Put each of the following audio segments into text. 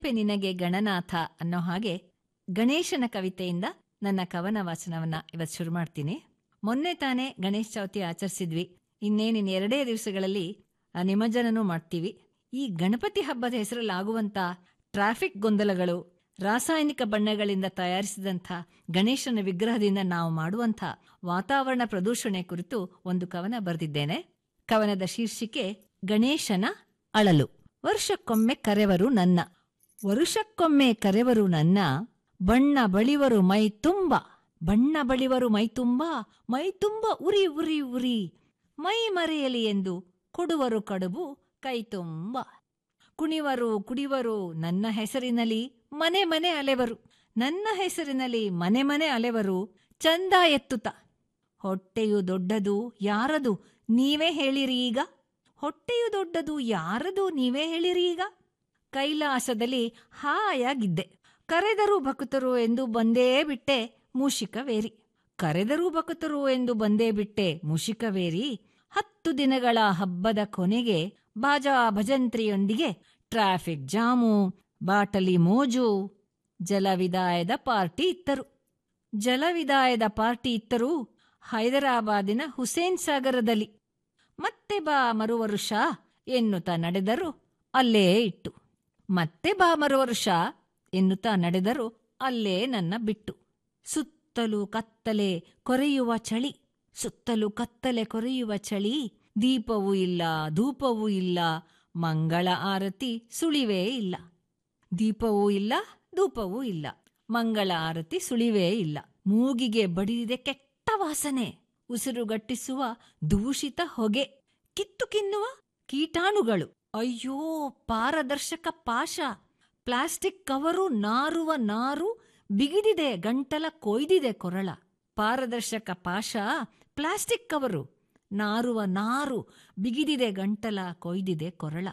ನಿನಗೆ ಗಣನಾಥ ಅನ್ನೋ ಹಾಗೆ ಗಣೇಶನ ಕವಿತೆಯಿಂದ ನನ್ನ ಕವನ ವಾಚನವನ್ನ ಇವತ್ತು ಶುರು ಮಾಡ್ತೀನಿ ಮೊನ್ನೆ ತಾನೇ ಗಣೇಶ ಚೌತಿ ಆಚರಿಸಿದ್ವಿ ಇನ್ನೇನಿನ್ ಎರಡೇ ದಿವಸಗಳಲ್ಲಿ ಆ ನಿಮಜ್ಜನನೂ ಮಾಡ್ತೀವಿ ಈ ಗಣಪತಿ ಹಬ್ಬದ ಹೆಸರಲ್ಲಿ ಆಗುವಂತ ಟ್ರಾಫಿಕ್ ಗೊಂದಲಗಳು ರಾಸಾಯನಿಕ ಬಣ್ಣಗಳಿಂದ ತಯಾರಿಸಿದಂಥ ಗಣೇಶನ ವಿಗ್ರಹದಿಂದ ನಾವು ಮಾಡುವಂಥ ವಾತಾವರಣ ಪ್ರದೂಷಣೆ ಕುರಿತು ಒಂದು ಕವನ ಬರೆದಿದ್ದೇನೆ ಕವನದ ಶೀರ್ಷಿಕೆ ಗಣೇಶನ ಅಳಲು ವರ್ಷಕ್ಕೊಮ್ಮೆ ಕರೆವರು ನನ್ನ ವರುಷಕ್ಕೊಮ್ಮೆ ಕರೆವರು ನನ್ನ ಬಣ್ಣ ಬಳಿವರು ಮೈ ತುಂಬ ಬಣ್ಣ ಬಳಿವರು ಮೈ ತುಂಬ ಮೈ ತುಂಬ ಉರಿ ಉರಿ ಉರಿ ಮೈ ಮರೆಯಲಿ ಎಂದು ಕೊಡುವರು ಕಡುಬು ಕೈ ತುಂಬ ಕುಣಿವರು ಕುಡಿವರು ನನ್ನ ಹೆಸರಿನಲ್ಲಿ ಮನೆ ಮನೆ ಅಲೆವರು ನನ್ನ ಹೆಸರಿನಲ್ಲಿ ಮನೆ ಮನೆ ಅಲೆವರು ಚಂದ ಎತ್ತುತ್ತ ಹೊಟ್ಟೆಯು ದೊಡ್ಡದು ಯಾರದು ನೀವೇ ಹೇಳಿರಿ ಈಗ ಹೊಟ್ಟೆಯು ದೊಡ್ಡದು ಯಾರದು ನೀವೇ ಹೇಳಿರಿ ಈಗ ಕೈಲಾಸದಲ್ಲಿ ಹಾಯಾಗಿದ್ದೆ ಕರೆದರೂ ಭಕ್ತರು ಎಂದು ಬಂದೇ ಬಿಟ್ಟೆ ಮೂಷಿಕವೇರಿ ಕರೆದರೂ ಭಕ್ತರು ಎಂದು ಬಂದೇ ಬಿಟ್ಟೆ ಮೂಷಿಕವೇರಿ ಹತ್ತು ದಿನಗಳ ಹಬ್ಬದ ಕೊನೆಗೆ ಬಾಜಾ ಭಜಂತ್ರಿಯೊಂದಿಗೆ ಟ್ರಾಫಿಕ್ ಜಾಮು ಬಾಟಲಿ ಮೋಜು ಜಲವಿದಾಯದ ಪಾರ್ಟಿ ಇತ್ತರು ಜಲವಿದಾಯದ ಪಾರ್ಟಿ ಇತ್ತರೂ ಹೈದರಾಬಾದಿನ ಹುಸೇನ್ ಸಾಗರದಲ್ಲಿ ಮತ್ತೆ ಬಾ ಮರುವರುಷ ಎನ್ನುತ್ತಾ ನಡೆದರು ಅಲ್ಲೇ ಇಟ್ಟು ಮತ್ತೆ ಬಾ ಮರುವರುಷ ಎನ್ನುತ್ತಾ ನಡೆದರು ಅಲ್ಲೇ ನನ್ನ ಬಿಟ್ಟು ಸುತ್ತಲೂ ಕತ್ತಲೆ ಕೊರೆಯುವ ಚಳಿ ಸುತ್ತಲೂ ಕತ್ತಲೆ ಕೊರೆಯುವ ಚಳಿ ದೀಪವೂ ಇಲ್ಲ ಧೂಪವೂ ಇಲ್ಲ ಮಂಗಳ ಆರತಿ ಸುಳಿವೇ ಇಲ್ಲ ದೀಪವೂ ಇಲ್ಲ ಧೂಪವೂ ಇಲ್ಲ ಮಂಗಳ ಆರತಿ ಸುಳಿವೇ ಇಲ್ಲ ಮೂಗಿಗೆ ಬಡಿದಿದೆ ಕೆಟ್ಟ ವಾಸನೆ ಉಸಿರುಗಟ್ಟಿಸುವ ದೂಷಿತ ಹೊಗೆ ಕಿತ್ತು ಕಿನ್ನುವ ಕೀಟಾಣುಗಳು ಅಯ್ಯೋ ಪಾರದರ್ಶಕ ಪಾಶ ಪ್ಲಾಸ್ಟಿಕ್ ಕವರು ನಾರುವ ನಾರು ಬಿಗಿದಿದೆ ಗಂಟಲ ಕೊಯ್ದಿದೆ ಕೊರಳ ಪಾರದರ್ಶಕ ಪಾಶ ಪ್ಲಾಸ್ಟಿಕ್ ಕವರು ನಾರುವ ನಾರು ಬಿಗಿದಿದೆ ಗಂಟಲ ಕೊಯ್ದಿದೆ ಕೊರಳ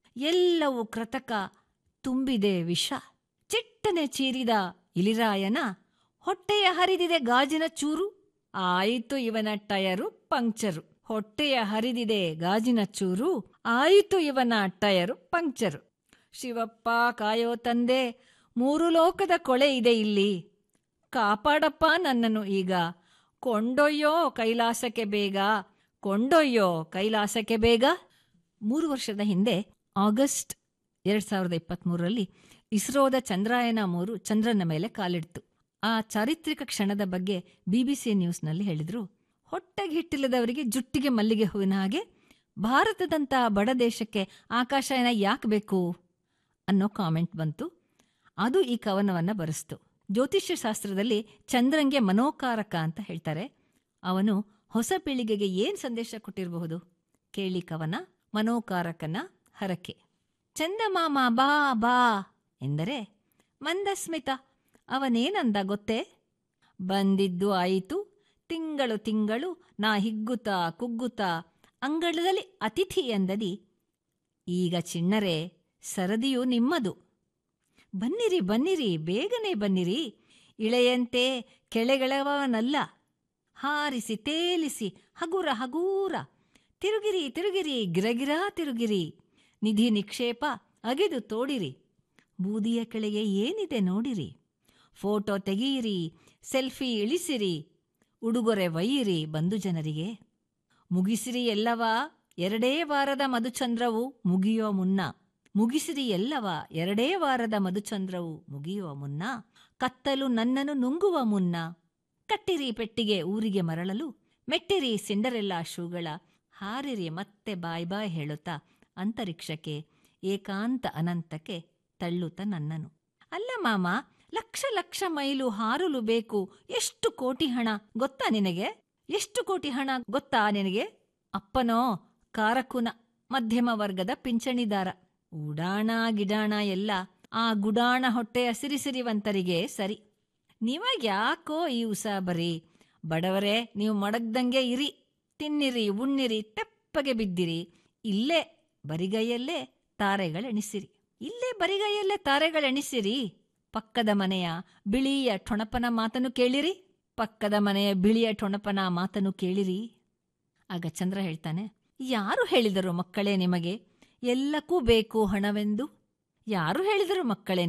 ಎಲ್ಲವೂ ಕೃತಕ ತುಂಬಿದೆ ವಿಷ ಚಿಟ್ಟನೆ ಚೀರಿದ ಇಲಿರಾಯನ ಹೊಟ್ಟೆಯ ಹರಿದಿದೆ ಗಾಜಿನ ಚೂರು ಆಯಿತು ಇವನ ಟಯರು ಪಂಕ್ಚರು ಹೊಟ್ಟೆಯ ಹರಿದಿದೆ ಗಾಜಿನ ಚೂರು ಆಯಿತು ಇವನ ಟಯರು ಪಂಕ್ಚರು ಶಿವಪ್ಪ ಕಾಯೋ ತಂದೆ ಮೂರು ಲೋಕದ ಕೊಳೆ ಇದೆ ಇಲ್ಲಿ ಕಾಪಾಡಪ್ಪ ನನ್ನನ್ನು ಈಗ ಕೊಂಡೊಯ್ಯೋ ಕೈಲಾಸಕ್ಕೆ ಬೇಗ ಕೊಂಡೊಯ್ಯೋ ಕೈಲಾಸಕ್ಕೆ ಬೇಗ ಮೂರು ವರ್ಷದ ಹಿಂದೆ ಆಗಸ್ಟ್ ಎರಡ್ ಸಾವಿರದ ಇಪ್ಪತ್ಮೂರರಲ್ಲಿ ಇಸ್ರೋದ ಚಂದ್ರಾಯನ ಮೂರು ಚಂದ್ರನ ಮೇಲೆ ಕಾಲಿಡ್ತು ಆ ಚಾರಿತ್ರಿಕ ಕ್ಷಣದ ಬಗ್ಗೆ ಬಿಬಿಸಿ ನ್ಯೂಸ್ನಲ್ಲಿ ಹೇಳಿದ್ರು ಹೊಟ್ಟೆಗೆ ಹಿಟ್ಟಿಲ್ಲದವರಿಗೆ ಜುಟ್ಟಿಗೆ ಮಲ್ಲಿಗೆ ಹೂವಿನ ಹಾಗೆ ಭಾರತದಂಥ ಬಡ ದೇಶಕ್ಕೆ ಆಕಾಶಯಾನ ಯಾಕೆ ಬೇಕು ಅನ್ನೋ ಕಾಮೆಂಟ್ ಬಂತು ಅದು ಈ ಕವನವನ್ನ ಬರೆಸ್ತು ಜ್ಯೋತಿಷ್ಯ ಶಾಸ್ತ್ರದಲ್ಲಿ ಚಂದ್ರಂಗೆ ಮನೋಕಾರಕ ಅಂತ ಹೇಳ್ತಾರೆ ಅವನು ಹೊಸ ಪೀಳಿಗೆಗೆ ಏನ್ ಸಂದೇಶ ಕೊಟ್ಟಿರಬಹುದು ಕೇಳಿ ಕವನ ಮನೋಕಾರಕನ ಹರಕೆ ಚಂದಮಾಮ ಬಾ ಬಾ ಎಂದರೆ ಮಂದಸ್ಮಿತ ಅವನೇನಂದ ಗೊತ್ತೇ ಬಂದಿದ್ದು ಆಯಿತು ತಿಂಗಳು ತಿಂಗಳು ನಾ ಹಿಗ್ಗುತ್ತಾ ಕುಗ್ಗುತ್ತಾ ಅಂಗಳದಲ್ಲಿ ಅತಿಥಿ ಎಂದದಿ ಈಗ ಚಿಣ್ಣರೆ ಸರದಿಯು ನಿಮ್ಮದು ಬನ್ನಿರಿ ಬನ್ನಿರಿ ಬೇಗನೆ ಬನ್ನಿರಿ ಇಳೆಯಂತೆ ಕೆಳೆಗಳವನಲ್ಲ ಹಾರಿಸಿ ತೇಲಿಸಿ ಹಗುರ ಹಗೂರ ತಿರುಗಿರಿ ತಿರುಗಿರಿ ಗಿರಗಿರಾ ತಿರುಗಿರಿ ನಿಧಿ ನಿಕ್ಷೇಪ ಅಗೆದು ತೋಡಿರಿ ಬೂದಿಯ ಕೆಳಗೆ ಏನಿದೆ ನೋಡಿರಿ ಫೋಟೋ ತೆಗೆಯಿರಿ ಸೆಲ್ಫಿ ಇಳಿಸಿರಿ ಉಡುಗೊರೆ ಒಯ್ಯಿರಿ ಬಂಧು ಜನರಿಗೆ ಮುಗಿಸಿರಿ ಎಲ್ಲವ ಎರಡೇ ವಾರದ ಮಧುಚಂದ್ರವು ಮುಗಿಯೋ ಮುನ್ನ ಮುಗಿಸಿರಿ ಎಲ್ಲವ ಎರಡೇ ವಾರದ ಮಧುಚಂದ್ರವು ಮುಗಿಯುವ ಮುನ್ನ ಕತ್ತಲು ನನ್ನನ್ನು ನುಂಗುವ ಮುನ್ನ ಕಟ್ಟಿರಿ ಪೆಟ್ಟಿಗೆ ಊರಿಗೆ ಮರಳಲು ಮೆಟ್ಟಿರಿ ಸಿಂಡರೆಲ್ಲಾ ಶೂಗಳ ಹಾರಿರಿ ಮತ್ತೆ ಬಾಯ್ ಬಾಯ್ ಹೇಳುತ್ತಾ ಅಂತರಿಕ್ಷಕ್ಕೆ ಏಕಾಂತ ಅನಂತಕ್ಕೆ ತಳ್ಳುತ್ತ ನನ್ನನು ಅಲ್ಲ ಮಾಮ ಲಕ್ಷ ಲಕ್ಷ ಮೈಲು ಹಾರಲು ಬೇಕು ಎಷ್ಟು ಕೋಟಿ ಹಣ ಗೊತ್ತಾ ನಿನಗೆ ಎಷ್ಟು ಕೋಟಿ ಹಣ ಗೊತ್ತಾ ನಿನಗೆ ಅಪ್ಪನೋ ಕಾರಕುನ ಮಧ್ಯಮ ವರ್ಗದ ಪಿಂಚಣಿದಾರ ಉಡಾಣ ಗಿಡಾಣ ಎಲ್ಲ ಆ ಗುಡಾಣ ಹೊಟ್ಟೆಯ ಸಿರಿಸಿರಿವಂತರಿಗೆ ಸರಿ ನಿಮಗ್ಯಾಕೋ ಈ ಉಸಾಬರಿ ಬಡವರೇ ನೀವು ಮಡಗ್ದಂಗೆ ಇರಿ ತಿನ್ನಿರಿ ಉಣ್ಣಿರಿ ತೆಪ್ಪಗೆ ಬಿದ್ದಿರಿ ಇಲ್ಲೇ ಬರಿಗೈಯಲ್ಲೇ ತಾರೆಗಳೆಣಿಸಿರಿ ಇಲ್ಲೇ ಬರಿಗೈಯಲ್ಲೇ ತಾರೆಗಳೆಣಿಸಿರಿ ಪಕ್ಕದ ಮನೆಯ ಬಿಳಿಯ ಟೊಣಪನ ಮಾತನ್ನು ಕೇಳಿರಿ ಪಕ್ಕದ ಮನೆಯ ಬಿಳಿಯ ಟೊಣಪನ ಮಾತನ್ನು ಕೇಳಿರಿ ಆಗ ಚಂದ್ರ ಹೇಳ್ತಾನೆ ಯಾರು ಹೇಳಿದರು ಮಕ್ಕಳೇ ನಿಮಗೆ ಎಲ್ಲಕ್ಕೂ ಬೇಕು ಹಣವೆಂದು ಯಾರು ಹೇಳಿದರು ಮಕ್ಕಳೇ